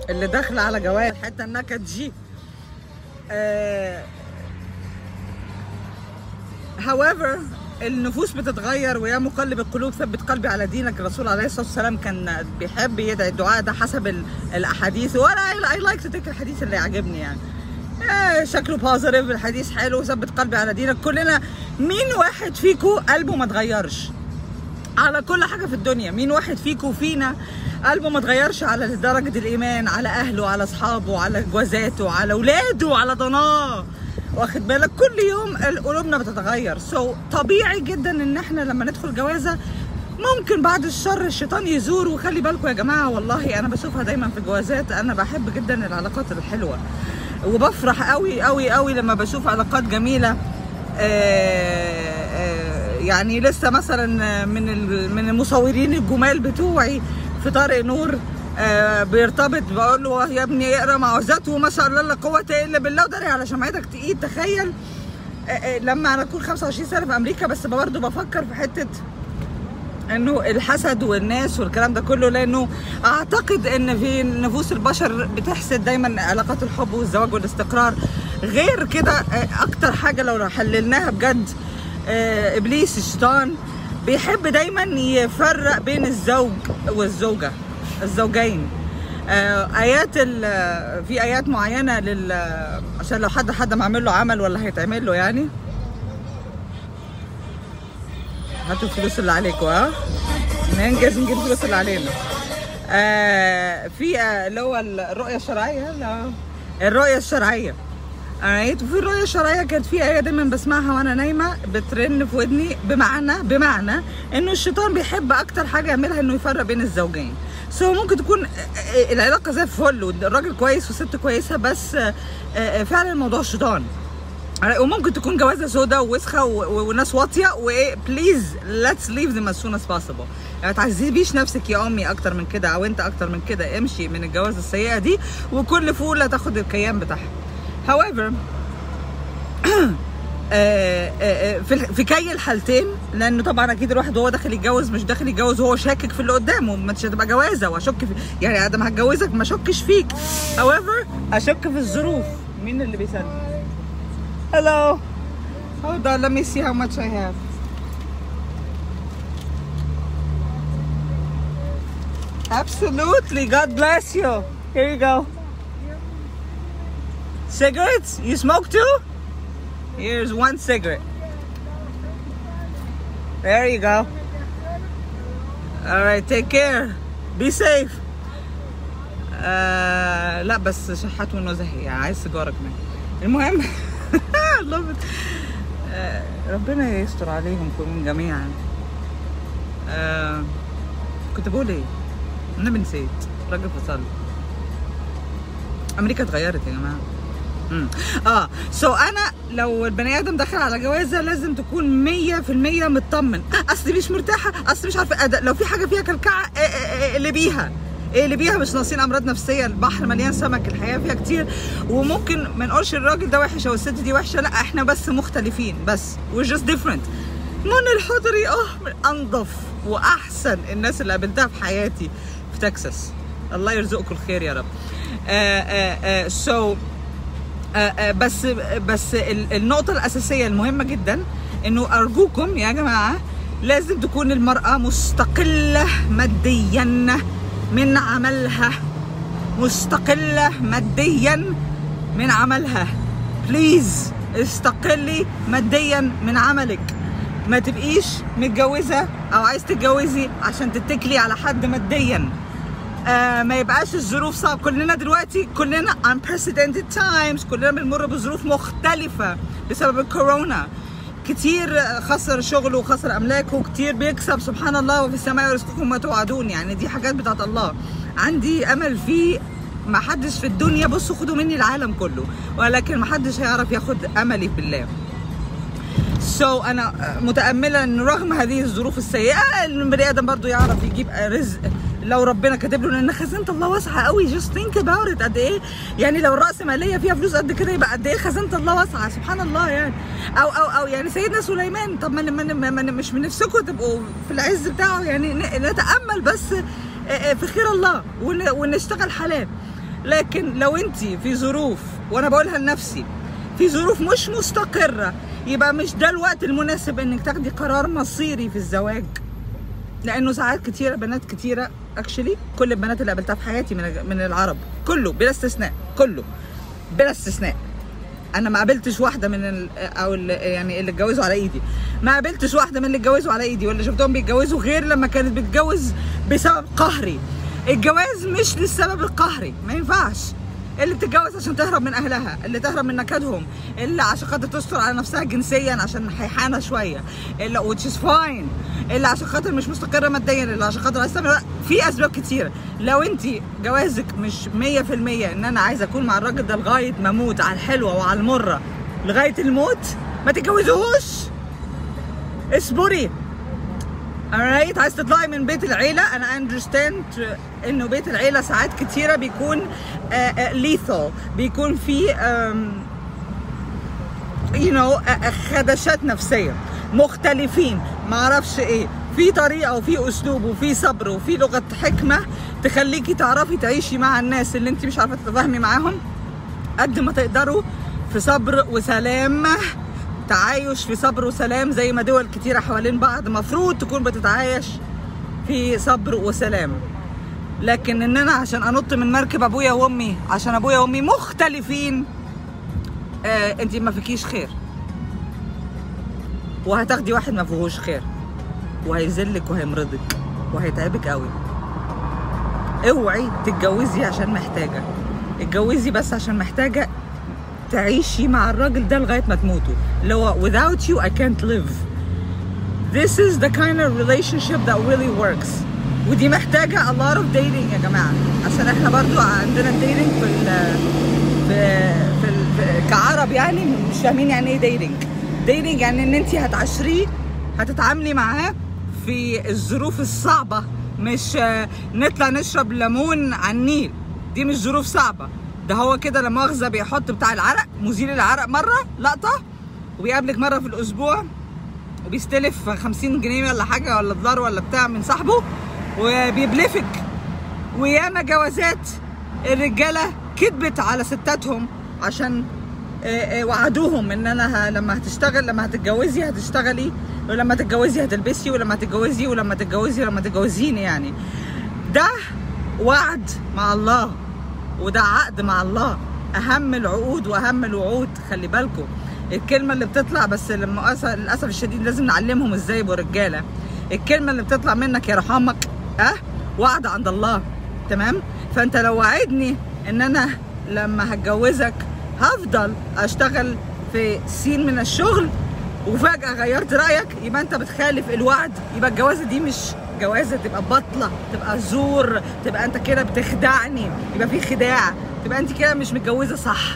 اللي داخله على جواز حتى النكد جي آه however النفوس بتتغير ويا مقلب القلوب ثبت قلبي على دينك الرسول عليه الصلاه والسلام كان بيحب يدعي الدعاء ده حسب ال- الاحاديث وانا اي لايك تو تيك الحديث اللي يعجبني يعني آه شكله بوزيتيف الحديث حلو ثبت قلبي على دينك كلنا مين واحد فيكو قلبه ما اتغيرش على كل حاجه في الدنيا مين واحد فيكم فينا قلبه ما اتغيرش على درجه الايمان على اهله على اصحابه على جوازاته على اولاده على ضناه واخد بالك كل يوم قلوبنا بتتغير سو so, طبيعي جدا ان احنا لما ندخل جوازه ممكن بعد الشر الشيطان يزور وخلي بالكم يا جماعه والله انا بشوفها دايما في الجوازات انا بحب جدا العلاقات الحلوه وبفرح قوي قوي قوي لما بشوف علاقات جميله آه، آه، يعني لسه مثلا من ال- من المصورين الجمال بتوعي في طارق نور آه، بيرتبط بقول له يا ابني اقرا معوذاته ما شاء الله لا قوه الا بالله وداري على شمعتك تقيل تخيل آه، آه، لما انا اكون 25 سنه في امريكا بس برضه بفكر في حته انه الحسد والناس والكلام ده كله لانه اعتقد ان في نفوس البشر بتحسد دايما علاقات الحب والزواج والاستقرار غير كده آه، اكتر حاجه لو حللناها بجد آه، ابليس الشيطان بيحب دايما يفرق بين الزوج والزوجه الزوجين آه، ايات ال- في ايات معينه لل عشان لو حد حد معمل له عمل ولا هيتعمل له يعني هاتوا الفلوس اللي عليكم ها ننجز نجيب الفلوس اللي علينا آه في آه، اللي هو الرؤية الشرعية لا الرؤية الشرعية alright وفي الرؤية الشرعية كانت في آية دايما بسمعها وأنا نايمة بترن في ودني بمعنى بمعنى إنه الشيطان بيحب أكتر حاجة يعملها إنه يفرق بين الزوجين سو ممكن تكون آه، آه، العلاقة زي الفل والراجل كويس والست كويسة بس آه، آه، فعلا الموضوع شيطان وممكن تكون جوازه سودا ووسخه و- و- وناس واطيه وايه بليز ليتس ليف ذم از سون از possible يعني ما تعذبيش نفسك يا امي اكتر من كده او انت اكتر من كده امشي من الجوازه السيئه دي وكل فوله تاخد الكيان بتاعها however آه، آه، آه، في الح- في كي الحالتين لانه طبعا اكيد الواحد وهو داخل يتجوز مش داخل يتجوز وهو شاكك في اللي قدامه مش هتبقى جوازه واشك في يعني ادم هتجوزك ما اشكش فيك however اشك في الظروف مين اللي بيسلم Hello. Hold on, let me see how much I have. Absolutely. God bless you. Here you go. Cigarettes? You smoke too? Here's one cigarette. There you go. All right, take care. Be safe. آه لا بس شحات ونزهي يعني عايز سيجاره كمان المهم I love it. آه ربنا يستر عليهم كلهم جميعا آه كنت بقول ايه؟ انا نسيت راجل فصل امريكا اتغيرت يا جماعه مم. اه سو so انا لو البني ادم دخل على جوازه لازم تكون 100% مطمن اصل مش مرتاحه اصل مش عارفه أد- لو في حاجه فيها كلكعه إيه إيه إيه اللي بيها ايه اللي بيها مش ناقصين امراض نفسيه البحر مليان سمك الحياه فيها كتير وممكن ما نقولش الراجل ده وحش او الست دي وحشه لا احنا بس مختلفين بس we're just different منى الحضري اه من انظف واحسن الناس اللي قابلتها في حياتي في تكساس الله يرزقكم الخير يا رب آه آه آه so آه، آه، بس بس ال- النقطة الأساسية المهمة جدا إنه أرجوكم يا جماعة لازم تكون المرأة مستقلة ماديا من عملها مستقلة ماديا من عملها بليز استقلي ماديا من عملك ما تبقيش متجوزة أو عايز تتجوزي عشان تتكلي على حد ماديا آه ما يبقاش الظروف صعب كلنا دلوقتي كلنا unprecedented times كلنا بنمر بظروف مختلفة بسبب الكورونا كتير خسر شغله وخسر املاكه وكتير بيكسب سبحان الله وفي السماء يرزقكم ما توعدون يعني دي حاجات بتاعت الله عندي امل في ما حدش في الدنيا بصوا خدوا مني العالم كله ولكن ما حدش هيعرف ياخد املي بالله سو so, انا متامله ان رغم هذه الظروف السيئه البني ادم برضو يعرف يجيب رزق لو ربنا كاتب له لان خزينه الله واسعه قوي جاست ثينك اباوت قد ايه يعني لو الراس ماليه فيها فلوس قد كده يبقى قد ايه خزينه الله واسعه سبحان الله يعني او او او يعني سيدنا سليمان طب ما ما- ما- ما- مش من نفسكم تبقوا في العز بتاعه يعني ن- نتامل بس في خير الله ون- ونشتغل حلال لكن لو انت في ظروف وانا بقولها لنفسي في ظروف مش مستقره يبقى مش ده الوقت المناسب انك تاخدي قرار مصيري في الزواج لانه ساعات كتيره بنات كتيره اكشلي كل البنات اللي قابلتها في حياتي من من العرب كله بلا استثناء كله بلا استثناء انا ما قابلتش واحده من ال او ال يعني اللي اتجوزوا على ايدي ما قابلتش واحده من اللي اتجوزوا على ايدي ولا شفتهم بيتجوزوا غير لما كانت بتتجوز بسبب قهري الجواز مش للسبب القهري ما ينفعش اللي بتتجوز عشان تهرب من اهلها اللي تهرب من نكدهم اللي عشان خاطر تستر على نفسها جنسيا عشان حيحانه شويه اللي which is fine اللي عشان خاطر مش مستقره ماديا اللي عشان خاطر عايزه تعمل في اسباب كتيره لو انت جوازك مش 100% ان انا عايزه اكون مع الراجل ده لغايه ما اموت على الحلوه وعلى المره لغايه الموت ما تتجوزوهوش اصبري alright عايز تطلعي من بيت العيله انا understand انه بيت العيله ساعات كتيره بيكون uh, uh, lethal بيكون في um, you know uh, خدشات نفسيه مختلفين معرفش ايه في طريقه وفي اسلوب وفي صبر وفي لغه حكمه تخليكي تعرفي تعيشي مع الناس اللي انت مش عارفه تتفاهمي معاهم قد ما تقدروا في صبر وسلام تعايش في صبر وسلام زي ما دول كتيرة حوالين بعض مفروض تكون بتتعايش في صبر وسلام لكن ان انا عشان انط من مركب ابويا وامي عشان ابويا وامي مختلفين آه انت ما فيكيش خير وهتاخدي واحد ما فيهوش خير وهيذلك وهيمرضك وهيتعبك قوي اوعي تتجوزي عشان محتاجه اتجوزي بس عشان محتاجه تعيشي مع الراجل ده لغايه ما تموتوا اللي هو without you I can't live this is the kind of relationship that really works ودي محتاجة a lot of dating يا جماعة عشان احنا برضو عندنا dating في ال في, في, ال في كعرب يعني مش فاهمين يعني ايه dating dating يعني ان انت هتعاشريه هتتعاملي معاه في الظروف الصعبة مش نطلع نشرب ليمون على النيل دي مش ظروف صعبة ده هو كده لا مؤاخذه بيحط بتاع العرق مزيل العرق مره لقطه وبيقابلك مره في الاسبوع وبيستلف 50 جنيه ولا حاجه ولا دولار ولا بتاع من صاحبه وبيبلفك وياما جوازات الرجاله كذبت على ستاتهم عشان وعدوهم ان انا لما هتشتغل لما هتتجوزي هتشتغلي ولما تتجوزي هتلبسي ولما تتجوزي ولما تتجوزي ولما تتجوزيني يعني ده وعد مع الله وده عقد مع الله اهم العقود واهم الوعود خلي بالكم الكلمه اللي بتطلع بس لما للاسف الشديد لازم نعلمهم ازاي يبقوا رجاله الكلمه اللي بتطلع منك يا رحمك اه وعد عند الله تمام فانت لو وعدني ان انا لما هتجوزك هفضل اشتغل في سين من الشغل وفجاه غيرت رايك يبقى انت بتخالف الوعد يبقى الجوازه دي مش جوازه تبقى بطله تبقى زور تبقى انت كده بتخدعني يبقى في خداع تبقى انت كده مش متجوزه صح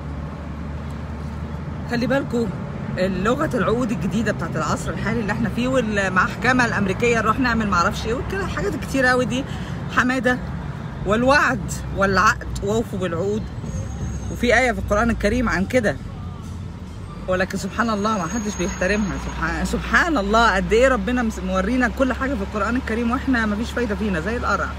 خلي بالكم لغه العقود الجديده بتاعت العصر الحالي اللي احنا فيه والمحكمه الامريكيه نروح نعمل معرفش ايه وكده حاجات كتير قوي دي حماده والوعد والعقد ووفوا بالعقود وفي ايه في القران الكريم عن كده ولكن سبحان الله ما حدش بيحترمها سبحان سبحان الله قد ايه ربنا مورينا كل حاجه في القران الكريم واحنا ما فيش فايده فينا زي القرع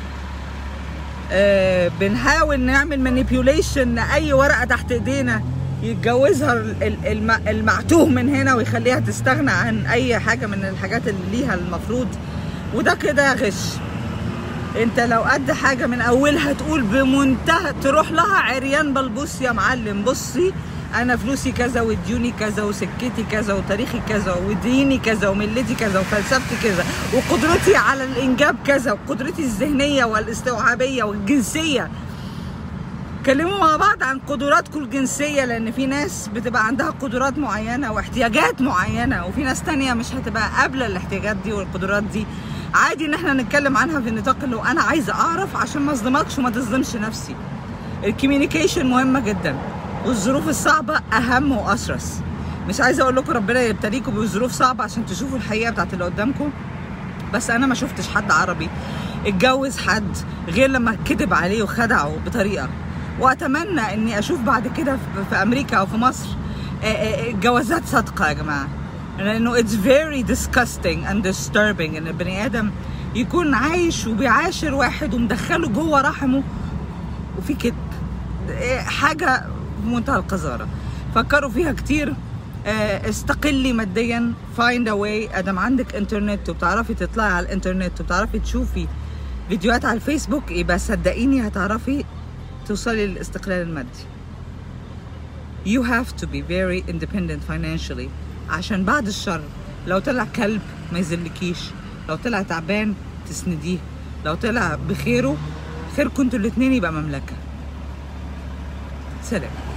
آه بنحاول نعمل مانيبيوليشن لاي ورقه تحت ايدينا يتجوزها المعتوه من هنا ويخليها تستغنى عن اي حاجه من الحاجات اللي ليها المفروض وده كده غش انت لو قد حاجه من اولها تقول بمنتهى تروح لها عريان بلبص يا معلم بصي انا فلوسي كذا وديوني كذا وسكتي كذا وتاريخي كذا وديني كذا وملتي كذا وفلسفتي كذا وقدرتي على الانجاب كذا وقدرتي الذهنيه والاستوعابيه والجنسيه كلموا مع بعض عن قدراتكم الجنسيه لان في ناس بتبقى عندها قدرات معينه واحتياجات معينه وفي ناس تانية مش هتبقى قابله الاحتياجات دي والقدرات دي عادي ان احنا نتكلم عنها في النطاق اللي انا عايزه اعرف عشان ما اظلمكش وما تظلمش نفسي الكوميونيكيشن مهمه جدا والظروف الصعبه اهم واشرس مش عايزه اقول لكم ربنا يبتليكم بظروف صعبه عشان تشوفوا الحقيقه بتاعت اللي قدامكم بس انا ما شفتش حد عربي اتجوز حد غير لما كذب عليه وخدعه بطريقه واتمنى اني اشوف بعد كده في امريكا او في مصر جوازات صادقه يا جماعه لانه it's very disgusting and disturbing ان البني ادم يكون عايش وبيعاشر واحد ومدخله جوه رحمه وفي كذب إيه، حاجه في منتهى القذاره فكروا فيها كتير آه، استقلي ماديا فايند ا واي ادم عندك انترنت وبتعرفي تطلعي على الانترنت وبتعرفي تشوفي فيديوهات على الفيسبوك يبقى صدقيني هتعرفي توصلي للاستقلال المادي you have to be very independent financially عشان بعد الشر لو طلع كلب ما يذلكيش لو طلع تعبان تسنديه لو طلع بخيره خيركم انتوا الاتنين يبقى مملكة سلام